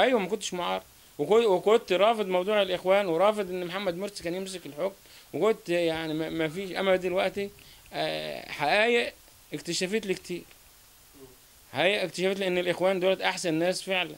ايوه ما كنتش معارض وكو- وكنت رافض موضوع الاخوان ورافض ان محمد مرسي كان يمسك الحكم وكنت يعني ما- ما فيش اما دلوقتي آه، حقائق اكتشفت لي كتير حقائق اكتشفت لي ان الاخوان دولت احسن ناس فعلا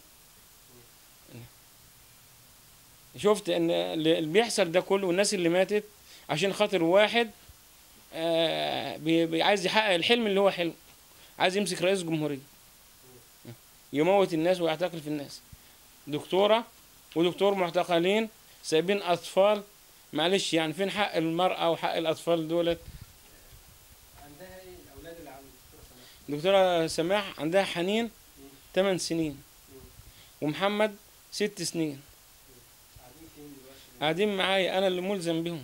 شفت ان اللي اللي بيحصل ده كله والناس اللي ماتت عشان خاطر واحد آه، بي- بي- عايز يحقق الحلم اللي هو حلمه عايز يمسك رئيس جمهورية يموت الناس ويعتقل في الناس دكتورة ودكتور معتقلين سايبين أطفال معلش يعني فين حق المرأة وحق الأطفال دولت عندها ايه الاولاد اللي عند الدكتوره سماح دكتورة سماح عندها حنين 8 سنين ومحمد ست سنين قاعدين فين دلوقتي قاعدين معايا أنا اللي ملزم بهم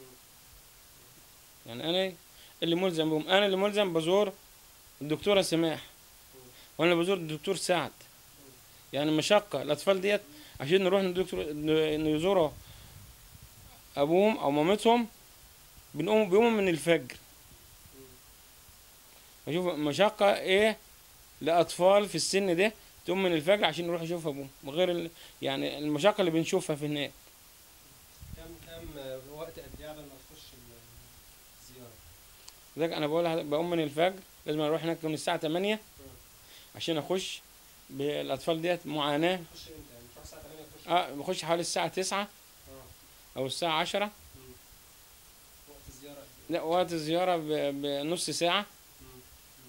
يعني أنا اللي ملزم بهم أنا اللي ملزم بزور الدكتورة سماح وأنا بزور الدكتور سعد يعني مشقة الأطفال ديت عشان نروح ندكتور نزوروا أبوهم أو مامتهم بنقوم بيقوموا من الفجر بشوف مشقة إيه لأطفال في السن ده تقوم من الفجر عشان يروح يشوف أبوهم وغير ال... يعني المشقة اللي بنشوفها في هناك كم كم آه، وقت قد ايه قبل ما تخش ال- الزياره لذلك انا بقول لحضرتك بقوم من الفجر لازم اروح هناك من الساعه 8 عشان اخش بالاطفال ديت معاناه تخش امتى يعني تروح الساعه 8 تخش اه بخش حوالي الساعه 9 اه او الساعه 10 وقت الزياره قد ايه لا وقت الزياره ب- بنص ساعه مم.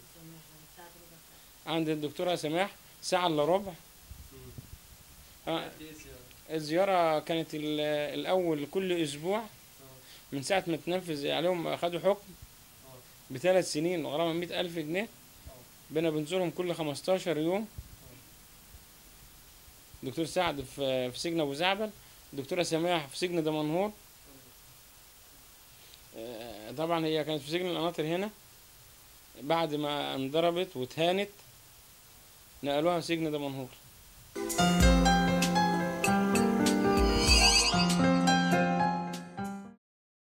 عند الدكتوره سماح ساعه الا ربع مم. آه قد ايه الزياره الزياره كانت ال- الاول كل اسبوع اه من ساعه ما تنفذ عليهم خدوا حكم اه بثلاث سنين وغرامه 100000 جنيه بنا بنزورهم كل 15 يوم دكتور سعد في في سجن ابو زعبل دكتوره سماح في سجن دمنهور آه، طبعا هي كانت في سجن القناطر هنا بعد ما انضربت واتهانت نقلوها سجن دمنهور